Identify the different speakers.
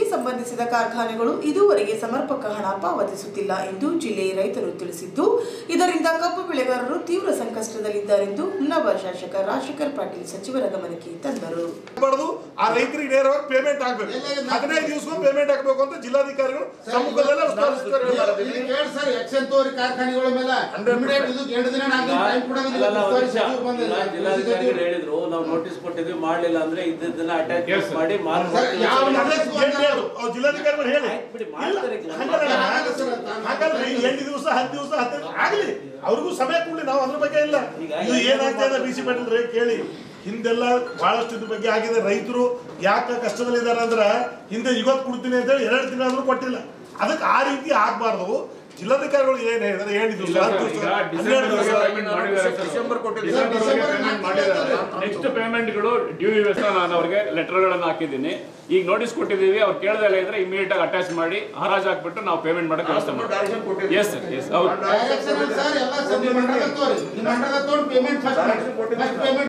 Speaker 1: ಸಂಬಂಧಿಸಿದ ಕಾರ್ಖಾನೆಗಳು ಇದುವರೆಗೆ ಸಮರ್ಪಕ ಹಣ ಪಾವತಿಸುತ್ತಿಲ್ಲ ಎಂದು ಜಿಲ್ಲೆಯ ರೈತರು ತಿಳಿಸಿದ್ದು ಇದರಿಂದ ಕಬ್ಬು ಬೆಳೆಗಾರರು ತೀವ್ರ ಸಂಕಷ್ಟದಲ್ಲಿದ್ದಾರೆಂದು ಹುಮ್ನಾಬಾದ್ ಶಾಸಕ ರಾಜಶೇಖರ್ ಪಾಟೀಲ್ ಸಚಿವರ ಗಮನಕ್ಕೆ ತಂದರು
Speaker 2: ಬಡದು ಆ ರೈತರಿಗೆ ನೇರವಾಗಿ ಪೇಮೆಂಟ್ ಆಗ್ಬೇಕು ಹದಿನೈದು ದಿವಸಕ್ಕೂ ಪೇಮೆಂಟ್ ಆಗ್ಬೇಕು ಅಂತ ಜಿಲ್ಲಾಧಿಕಾರಿಗಳು ಸಮ್ಮುಖದಲ್ಲೇ ಉಸ್ತುವಾರಿ ಮಾಡಿದ್ದೀವಿ.
Speaker 3: ಇಲ್ಲಿ ಕೇಳಿ ಸರ್ ಎಕ್ಸೆಂತೋರಿ ಕಾರ್ಖಾನೆಗಳ ಮೇಲೆ ಇಮಿಡಿಯೇಟ್ ಇದು ಎರಡು ದಿನ ನಾಲ್ಕು ದಿನ ಟೈಮ್ ಕೊಡೋದಿಲ್ಲ
Speaker 4: ಅಲ್ಲಲ್ಲ, ಒಂದ್
Speaker 3: ಉಸ್ತುವಾರಿ
Speaker 4: ನಿಮಿಷ.
Speaker 3: ಸಚಿವರು ಬಂದಿಲ್ಲ.
Speaker 4: ಇಲ್ಲ, ಜಿಲ್ಲಾಧಿಕಾರಿಗಳು ಹೇಳಿದ್ರು ನಾವು ನೋಟಿಸ್ ಕೊಟ್ಟಿದ್ವಿ ಮಾಡ್ಲಿಲ್ಲ ಅಂದ್ರೆ ಇದ್ದನ್ನ ಅಟ್ಯಾಚ್ ಮಾಡಿ ಮಾರ್ಕ್
Speaker 3: ಸರ್, ಯಾವ
Speaker 2: ಅದೇ ಏನ್ರಿ ಅದು? ಅವ್ರು ಜಿಲ್ಲಾಧಿಕಾರಿಗಳು ಹೇಳಿ
Speaker 4: ಆಯ್ತು ಬಿಡಿ,
Speaker 2: ಇಲ್ಲ,
Speaker 4: ಮಾಡ್ತಾರೆ.
Speaker 2: ಹಂಗಲ್ಲ,
Speaker 3: ಹಾಗಲ್ಲ ಸರ್, ತಾನು-
Speaker 2: ಹಾಗಲ್ರಿ, ಎಂಟು ದಿವಸ ಹತ್ತು ದಿವಸ ಹತ್ತು ಆಗ್ಲಿ ಅವ್ರಿಗೂ ಸಮಯ ಕೊಡ್ಲಿ ನಾವು ಅದ್ರ ಬಗ್ಗೆ ಇಲ್ಲ
Speaker 4: ಈಗ
Speaker 2: ಇದು ಏನಾಗ್ತದೆ ಬಿ ಸಿ ಪಾಟೀಲ್ ರೇ ಕೇಳಿ ಹಿಂದೆಲ್ಲ ಬಹಳಷ್ಟು ಇದ್ರ ಬಗ್ಗೆ ಆಗಿದೆ ರೈತರು ಯಾಕೆ ಕಷ್ಟದಲ್ಲಿದ್ದಾರೆ ಅಂದ್ರ ಹಿಂದೆ ಇವತ್ತು ಕೊಡ್ತೀನಿ ಅಂತ ಹೇಳಿ ಎರಡು ತಿಂಗಳು ಆದ್ರೂ ಕೊಟ್ಟಿಲ್ಲ ಅದಕ್ಕೆ ಆ ರೀತಿ ಆಗ್ಬಾರ್ದು ಜಿಲ್ಲಾಧಿಕಾರಿಗಳು ಏನ್ ಹೇಳಿದ್ರೆ ಏಳು ದಿವಸ
Speaker 5: ಇಲ್ಲ
Speaker 2: ಹತ್ತು
Speaker 5: ಸರ್,
Speaker 2: ದಿವಸ
Speaker 5: ಈಗ
Speaker 2: ಹನ್ನೆರಡು ದಿವಸ
Speaker 5: ಪೇಮೆಂಟ್ ಮಾಡಿದ್ದಾರೆ ಸರ್.
Speaker 6: ಡಿಸೆಂಬರ್ ಕೊಟ್ಟಿದ್ದು.
Speaker 5: ಡಿಸೆಂಬರ್ ವರೆಗೆ
Speaker 3: ಡಿಸೆಂಬರ್
Speaker 5: ಪೇಮೆಂಟ್
Speaker 3: ನಾಲ್ಕು
Speaker 5: ಮಾಡಿದ್ದಾರೆ ನೆಕ್ಸ್ಟ್ ಪೇಮೆಂಟ್ಗಳು ಡ್ಯೂ ಇವೆಸ್ ನಾನು ಅವ್ರಿಗೆ ಲೆಟರ್ಗಳನ್ನು ಹಾಕಿದ್ದೀನಿ ಈಗ ನೋಟಿಸ್ ಕೊಟ್ಟಿದ್ದೀವಿ ಅವ್ರು ಕೇಳದಲ್ಲ ಇದ್ರೆ ಇಮಿಡಿಯೇಟ್ ಆಗಿ ಅಟ್ಯಾಚ್ ಮಾಡಿ ಹರಾಜ್ ಹಾಕ್ಬಿಟ್ಟು ನಾವು ಪೇಮೆಂಟ್ ಮಾಡಕ್ಕೆ ವ್ಯವಸ್ಥೆ
Speaker 6: ಡೈರೆಕ್ಷನ್
Speaker 5: ಮಾಡ್ತೀವಿ
Speaker 6: ಕೊಟ್ಟಿದ್ದೀವಿ.
Speaker 5: ಎಸ್ ಸರ್ ಎಸ್ ಹೌದು
Speaker 3: ಡೈರೆಕ್ಷನ್ ಸರ್ ಎಲ್ಲ ಸರ್ ಮಂಡಲ ತೋರಿ ಈ ಮಂಡಲ ತೋರಿ ಪೇಮೆಂಟ್ ಫಸ್ಟ್
Speaker 6: ಡೈರೆಕ್ಷನ್ ಕೊಟ್ಟಿದ್ದೀವಿ.
Speaker 3: First payment